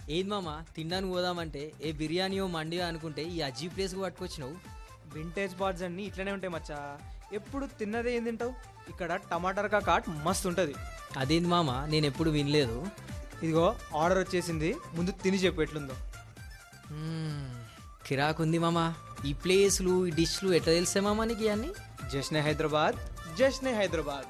ఏది మామ తినడానికి పోదామంటే ఏ బిర్యానీయో మండియో అనుకుంటే ఈ అజీబ్ ప్లేస్కి పట్టుకొచ్చినావు వింటేజ్ బార్డ్స్ అన్నీ ఇట్లనే ఉంటాయి మచ్చా ఎప్పుడు తిన్నదే ఏం తింటావు ఇక్కడ టమాటర్ కాట్ మస్తు ఉంటుంది అదేంది మామ నేను ఎప్పుడు వినలేదు ఇదిగో ఆర్డర్ వచ్చేసింది ముందు తిని చెప్పు ఎట్లుందో మ్మ్, కిరాకుంది మామ ఈ ప్లేస్లు ఈ డిష్లు ఎట్లా తెలిసే మామ నీకు ఇవన్నీ జశ్నే హైదరాబాద్ జశ్నే హైదరాబాద్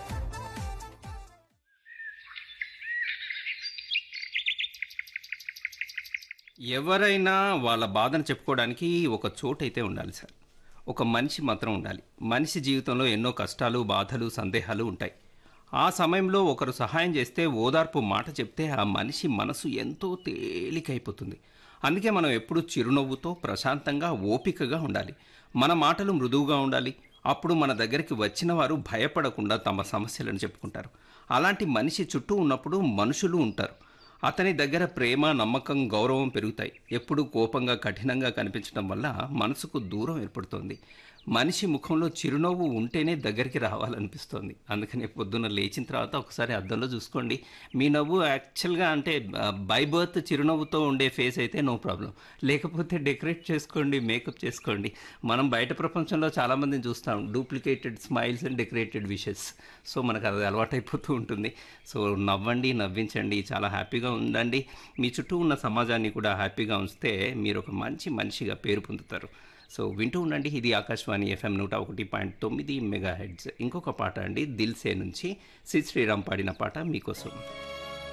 ఎవరైనా వాళ్ళ బాధను చెప్పుకోవడానికి ఒక చోటు అయితే ఉండాలి సార్ ఒక మనిషి మాత్రం ఉండాలి మనిషి జీవితంలో ఎన్నో కష్టాలు బాధలు సందేహాలు ఉంటాయి ఆ సమయంలో ఒకరు సహాయం చేస్తే ఓదార్పు మాట చెప్తే ఆ మనిషి మనసు ఎంతో తేలికైపోతుంది అందుకే మనం ఎప్పుడూ చిరునవ్వుతో ప్రశాంతంగా ఓపికగా ఉండాలి మన మాటలు మృదువుగా ఉండాలి అప్పుడు మన దగ్గరికి వచ్చిన వారు భయపడకుండా తమ సమస్యలను చెప్పుకుంటారు అలాంటి మనిషి చుట్టూ ఉన్నప్పుడు మనుషులు ఉంటారు అతని దగ్గర ప్రేమ నమ్మకం గౌరవం పెరుగుతాయి ఎప్పుడూ కోపంగా కఠినంగా కనిపించడం వల్ల మనసుకు దూరం ఏర్పడుతోంది మనిషి ముఖంలో చిరునవ్వు ఉంటేనే దగ్గరికి రావాలనిపిస్తోంది అందుకని పొద్దున్న లేచిన తర్వాత ఒకసారి అద్దంలో చూసుకోండి మీ నవ్వు యాక్చువల్గా అంటే బై బర్త్ చిరునవ్వుతో ఉండే ఫేస్ అయితే నో ప్రాబ్లం లేకపోతే డెకరేట్ చేసుకోండి మేకప్ చేసుకోండి మనం బయట ప్రపంచంలో చాలామందిని చూస్తాం duplicated smiles and decorated wishes so మనకు అది అలవాటైపోతూ ఉంటుంది సో నవ్వండి నవ్వించండి చాలా హ్యాపీగా ఉండండి మీ చుట్టూ ఉన్న సమాజాన్ని కూడా హ్యాపీగా ఉంచితే మీరు ఒక మంచి మనిషిగా పేరు పొందుతారు సో వింటూ ఉండండి ఇది ఆకాశవాణి ఎఫ్ఎం నూట ఒకటి పాయింట్ తొమ్మిది మెగా హెడ్స్ ఇంకొక పాట అండి దిల్ సే నుంచి సి శ్రీరామ్ పాడిన పాట మీకోసం